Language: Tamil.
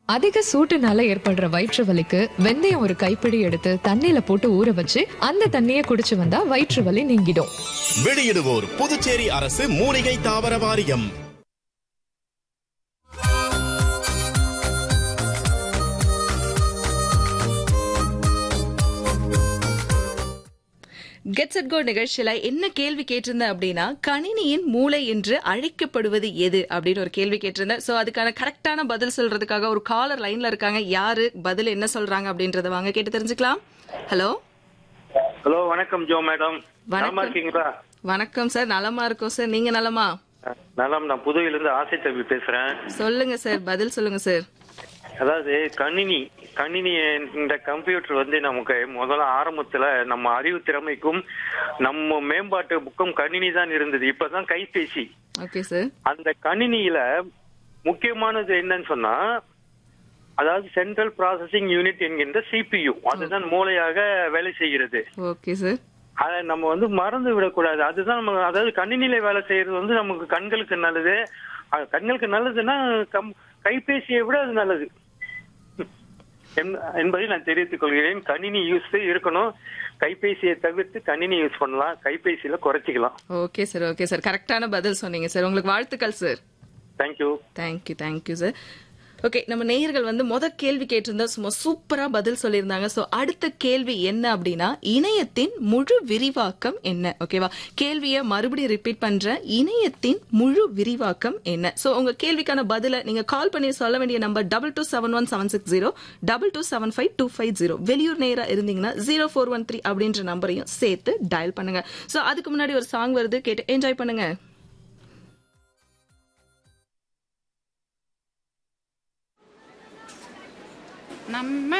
அதிக சூட்டுனால ஏற்படுற வயிற்று வலிக்கு வெந்தயம் ஒரு கைப்பிடி எடுத்து தண்ணியில போட்டு ஊற வச்சு அந்த தண்ணியை குடிச்சு வந்தா வயிற்று வலி நீங்கிடும் வெளியிடுவோர் புதுச்சேரி அரசு மூலிகை தாவர வாரியம் கெட் செட் கோ நிகழ்ச்சியில என்ன கேள்வி கேட்டிருந்தேன் அப்படின்னா கணினியின் மூளை என்று அழைக்கப்படுவது எது அப்படின்னு ஒரு கேள்வி கேட்டிருந்தேன் சோ அதுக்கான கரெக்டான பதில் சொல்றதுக்காக ஒரு காலர் லைன்ல இருக்காங்க யாரு பதில் என்ன சொல்றாங்க அப்படின்றத வாங்க கேட்டு தெரிஞ்சுக்கலாம் ஹலோ ஹலோ வணக்கம் ஜோ மேடம் நலமா இருக்கீங்களா வணக்கம் சார் நலமா இருக்கோம் சார் நீங்க நலமா நலம் நான் புதுவையிலிருந்து ஆசை தம்பி பேசுறேன் சொல்லுங்க சார் பதில் சொல்லுங்க சார் அதாவது கணினி கணினி இந்த கம்ப்யூட்டர் வந்து நமக்கு முதல்ல ஆரம்பத்துல நம்ம அறிவு திறமைக்கும் நம்ம மேம்பாட்டுக்கும் கணினி தான் இருந்தது இப்பதான் கைபேசி ஓகே சார் அந்த கணினியில முக்கியமானது என்னன்னு சொன்னா அதாவது சென்ட்ரல் ப்ராசஸிங் யூனிட் என்கின்ற சிபியு அதுதான் மூளையாக வேலை செய்கிறது ஓகே சார் அதை நம்ம வந்து மறந்து விடக்கூடாது அதுதான் நம்ம அதாவது கணினியில வேலை செய்யறது வந்து நமக்கு கண்களுக்கு நல்லது அது கண்களுக்கு நல்லதுன்னா கம் கைபேசியை விட அது நல்லது என்- என்பதை நான் தெரிவித்துக் கொள்கிறேன் கணினி யூஸ் இருக்கணும் கைபேசியை தவிர்த்து கணினி யூஸ் பண்ணலாம் கைபேசியில குறைச்சிக்கலாம் ஓகே சார் ஓகே சார் கரெக்டான பதில் சொன்னீங்க சார் உங்களுக்கு வாழ்த்துக்கள் sir thank you thank you thank you sir okay நம்ம நேயர்கள் வந்து முத கேள்வி கேட்டிருந்தா சும்மா சூப்பரா பதில் சொல்லியிருந்தாங்க சோ அடுத்த கேள்வி என்ன அப்படின்னா இணையத்தின் முழு விரிவாக்கம் என்ன ஓகேவா கேள்வியை மறுபடியும் ரிப்பீட் பண்றேன் இணையத்தின் முழு விரிவாக்கம் என்ன சோ உங்க கேள்விக்கான பதில நீங்க கால் பண்ணி சொல்ல வேண்டிய number double two seven one seven six zero double two seven five two five zero வெளியூர் நேரா இருந்தீங்கன்னா ஜீரோ ஃபோர் ஒன் த்ரீ அப்படின்ற நம்பரையும் சேர்த்து டயல் பண்ணுங்க சோ அதுக்கு முன்னாடி ஒரு சாங் வருது கேட்டு என்ஜாய் பண்ணுங்க நம்ம